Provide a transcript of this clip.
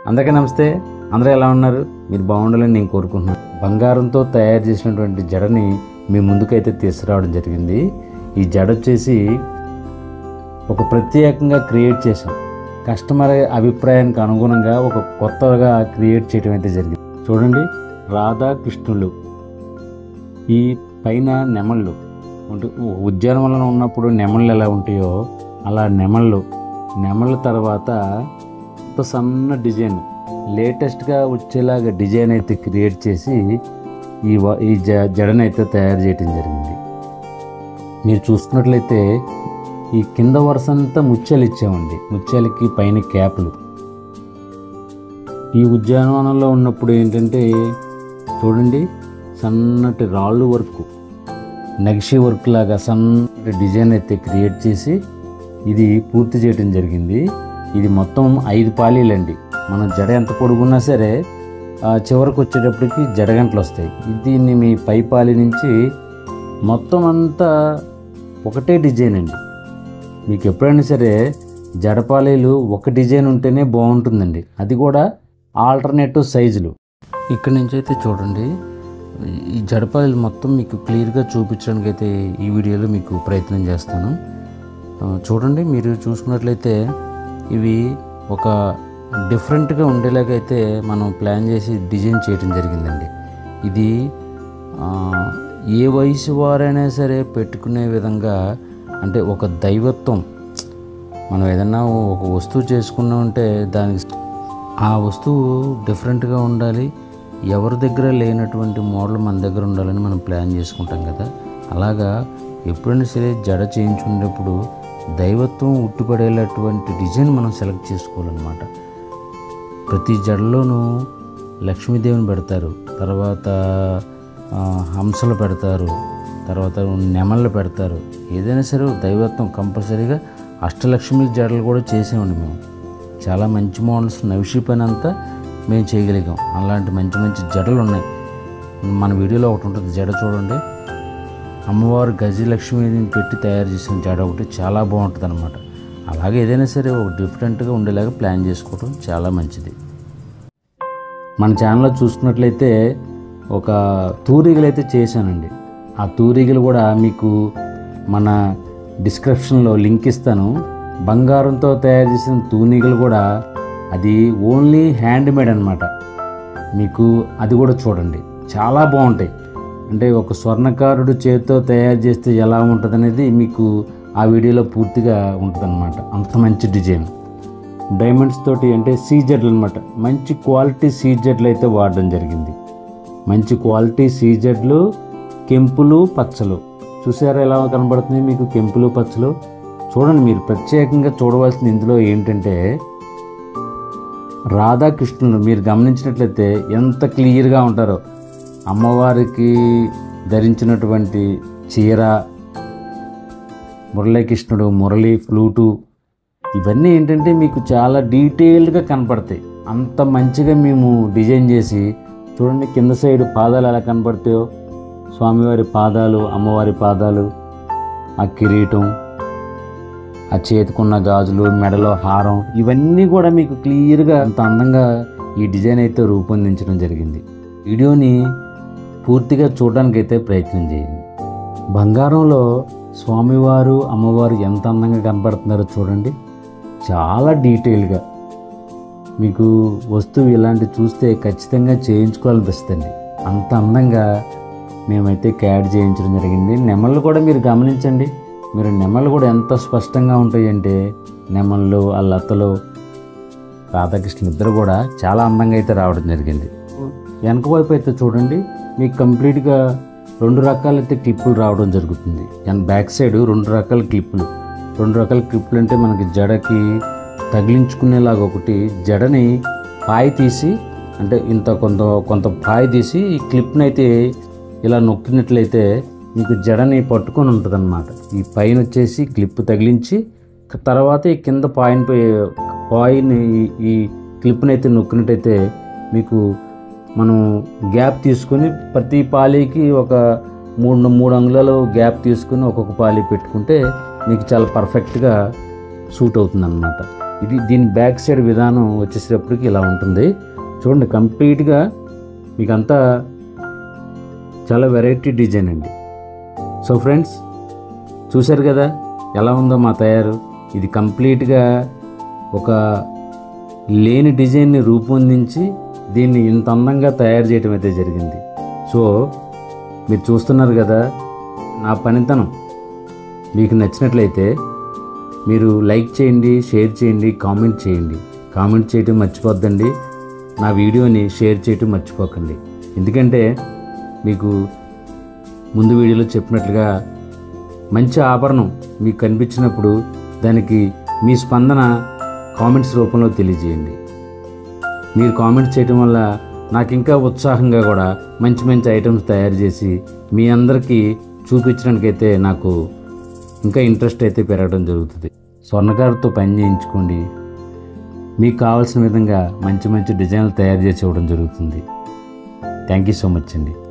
అందరికీ నమస్తే అందరూ ఎలా ఉన్నారు మీరు బాగుండాలని నేను కోరుకుంటున్నాను బంగారంతో తయారు చేసినటువంటి జడని మీ ముందుకైతే తీసుకురావడం జరిగింది ఈ జడ వచ్చేసి ఒక ప్రత్యేకంగా క్రియేట్ చేసాం కస్టమర్ అభిప్రాయానికి అనుగుణంగా ఒక కొత్తగా క్రియేట్ చేయడం అయితే జరిగింది చూడండి రాధాకృష్ణులు ఈ పైన నెమళ్ళు అంటే ఉద్యానవనంలో ఉన్నప్పుడు నెమళ్ళు ఎలా ఉంటాయో అలా నెమళ్ళు నెమళ్ళ తర్వాత ఒక సన్న డిజైన్ లేటెస్ట్గా వచ్చేలాగా డిజైన్ అయితే క్రియేట్ చేసి ఈ వ- ఈ జ జడనైతే తయారు చేయడం జరిగింది మీరు చూసుకున్నట్లయితే ఈ కింద వరుస అంతా ముత్యాలు ఇచ్చామండి ముత్యాలకి పైన క్యాపులు ఈ ఉద్యానవనంలో ఉన్నప్పుడు ఏంటంటే చూడండి సన్నటి రాళ్ళు వర్క్ నక్షి వర్క్ లాగా సన్నటి డిజైన్ అయితే క్రియేట్ చేసి ఇది పూర్తి చేయడం జరిగింది ఇది మొత్తం ఐదు పాలీలండి మనం జడ ఎంత పొడుగున్నా సరే ఆ చివరికి వచ్చేటప్పటికి జడగంటలు వస్తాయి దీన్ని మీ పై పాలి నుంచి మొత్తం అంతా ఒకటే డిజైన్ అండి మీకు ఎప్పుడైనా సరే జడపాలీలు ఒక డిజైన్ ఉంటేనే బాగుంటుందండి అది కూడా ఆల్టర్నేటివ్ సైజులు ఇక్కడ నుంచి అయితే చూడండి ఈ జడపాలీలు మొత్తం మీకు క్లియర్గా చూపించడానికి అయితే ఈ వీడియోలో మీకు ప్రయత్నం చేస్తాను ఆ, చూడండి మీరు చూసుకున్నట్లయితే ఇవి ఒక డిఫరెంట్గా ఉండేలాగా అయితే మనం ప్లాన్ చేసి డిజైన్ చేయడం జరిగిందండి ఇది ఆ, ఏ వయసు వారైనా సరే పెట్టుకునే విధంగా అంటే ఒక దైవత్వం మనం ఏదన్నా ఒక వస్తువు చేసుకున్నామంటే దానికి ఆ వస్తువు డిఫరెంట్గా ఉండాలి ఎవరి దగ్గర లేనటువంటి మోడల్ మన దగ్గర ఉండాలని మనం ప్లాన్ చేసుకుంటాం కదా అలాగా ఎప్పుడైనా సరే జడ చేయించుకునేటప్పుడు దైవత్వం ఉట్టిపడేటటువంటి డిజైన్ మనం సెలెక్ట్ చేసుకోవాలన్నమాట ప్రతి జడలోనూ లక్ష్మీదేవిని పెడతారు తర్వాత ఆ, హంసలు పెడతారు తర్వాత నెమళ్ళు పెడతారు ఏదైనా సరే దైవత్వం కంపల్సరీగా అష్టలక్ష్మి జడలు కూడా చేసామండి మేము చాలా మంచి మోడల్స్ నవిషి పని అంతా మేము చేయగలిగాం అలాంటి మంచి మంచి జడలు ఉన్నాయి మన వీడియోలో ఒకటి ఉంటుంది జడ చూడండి అమ్మవారు గజలక్ష్మిని పెట్టి తయారు చేసిన జడ ఒకటి చాలా బాగుంటుంది అనమాట అలాగే ఏదైనా సరే ఒక డిఫరెంట్గా ఉండేలాగా ప్లాన్ చేసుకోవడం చాలా మంచిది మన ఛానల్లో చూసుకున్నట్లయితే ఒక తూరిగలు అయితే చేశానండి ఆ తూరిగలు కూడా మీకు మన డిస్క్రిప్షన్లో లింక్ ఇస్తాను బంగారంతో తయారు చేసిన తూనిగలు కూడా అది ఓన్లీ హ్యాండ్ మేడ్ అనమాట మీకు అది కూడా చూడండి చాలా బాగుంటాయి అంటే ఒక స్వర్ణకారుడు చేతితో తయారు చేస్తే ఎలా ఉంటుంది అనేది మీకు ఆ వీడియోలో పూర్తిగా ఉంటుంది అంత మంచి డిజైన్ డైమండ్స్ తోటి అంటే సీజెడ్లు అనమాట మంచి క్వాలిటీ సీజెడ్లు అయితే వాడడం జరిగింది మంచి క్వాలిటీ సీజెడ్లు కెంపులు పచ్చలు చూసారా ఎలా కనబడుతుంది మీకు కెంపులు పచ్చలు చూడండి మీరు ప్రత్యేకంగా చూడవలసింది ఇందులో ఏంటంటే రాధాకృష్ణులు మీరు గమనించినట్లయితే ఎంత క్లియర్గా ఉంటారో అమ్మవారికి ధరించినటువంటి చీర మురళీకృష్ణుడు మురళి ఫ్లూటు ఇవన్నీ ఏంటంటే మీకు చాలా డీటెయిల్డ్గా కనపడతాయి అంత మంచిగా మేము డిజైన్ చేసి చూడండి కింద సైడ్ పాదాలు ఎలా కనపడతాయో స్వామివారి పాదాలు అమ్మవారి పాదాలు ఆ కిరీటం ఆ చేతికున్న గాజులు మెడలో హారం ఇవన్నీ కూడా మీకు క్లియర్గా అంత అందంగా ఈ డిజైన్ అయితే రూపొందించడం జరిగింది వీడియోని పూర్తిగా చూడడానికి అయితే ప్రయత్నం చేయండి బంగారంలో స్వామివారు అమ్మవారు ఎంత అందంగా కనపడుతున్నారో చూడండి చాలా డీటెయిల్గా మీకు వస్తువు ఇలాంటి చూస్తే ఖచ్చితంగా చేయించుకోవాలనిపిస్తుంది అంత అందంగా మేమైతే క్యాడ్ చేయించడం జరిగింది నెమళ్ళు కూడా మీరు గమనించండి మీరు నెమళ్ళు కూడా ఎంత స్పష్టంగా ఉంటాయంటే నెమళ్ళు ఆ లతలు రాధాకృష్ణ ఇద్దరు కూడా చాలా అందంగా అయితే రావడం జరిగింది వెనక వైపు అయితే చూడండి మీకు కంప్లీట్గా రెండు రకాలైతే క్లిప్పులు రావడం జరుగుతుంది అండ్ బ్యాక్ సైడ్ రెండు రకాల క్లిప్పులు రెండు రకాల క్లిప్పులు అంటే మనకి జడకి తగిలించుకునేలాగా ఒకటి జడని పాయి తీసి అంటే ఇంత కొంత కొంత పాయి తీసి ఈ క్లిప్ని అయితే ఇలా నొక్కినట్లయితే మీకు జడని పట్టుకొని ఉంటుంది ఈ పైన వచ్చేసి క్లిప్ తగిలించి క- తర్వాత ఈ కింద పాయిన్ పాయిని ఈ- ఈ క్లిప్ని అయితే నొక్కినట్టయితే మీకు మనం గ్యాప్ తీసుకొని ప్రతి పాలీకి ఒక మూడు మూడు అంగుళాలు గ్యాప్ తీసుకుని ఒక్కొక్క పాలి పెట్టుకుంటే మీకు చాలా పర్ఫెక్ట్గా సూట్ అవుతుంది ఇది దీని బ్యాక్ సైడ్ విధానం వచ్చేసేటప్పటికి ఇలా ఉంటుంది చూడండి కంప్లీట్గా మీకు అంతా చాలా వెరైటీ డిజైన్ అండి సో ఫ్రెండ్స్ చూశారు కదా ఎలా ఉందో మా తయారు ఇది కంప్లీట్గా ఒక లేని డిజైన్ని రూపొందించి దీన్ని ఇంత అందంగా తయారు చేయడం అయితే జరిగింది సో మీరు చూస్తున్నారు కదా నా పనితనం మీకు నచ్చినట్లయితే మీరు లైక్ చేయండి షేర్ చేయండి కామెంట్ చేయండి కామెంట్ చేయటం మర్చిపోద్దండి నా వీడియోని షేర్ చేయటం మర్చిపోకండి ఎందుకంటే మీకు ముందు వీడియోలో చెప్పినట్లుగా మంచి ఆభరణం మీకు కనిపించినప్పుడు దానికి మీ స్పందన కామెంట్స్ రూపంలో తెలియజేయండి మీరు కామెంట్స్ చేయడం వల్ల నాకు ఇంకా ఉత్సాహంగా కూడా మంచి మంచి ఐటమ్స్ తయారు చేసి మీ అందరికీ చూపించడానికైతే నాకు ఇంకా ఇంట్రెస్ట్ అయితే పెరగడం జరుగుతుంది స్వర్ణకారుతో పని చేయించుకోండి మీకు కావాల్సిన విధంగా మంచి మంచి డిజైన్లు తయారు చేసి ఇవ్వడం జరుగుతుంది థ్యాంక్ యూ సో మచ్ అండి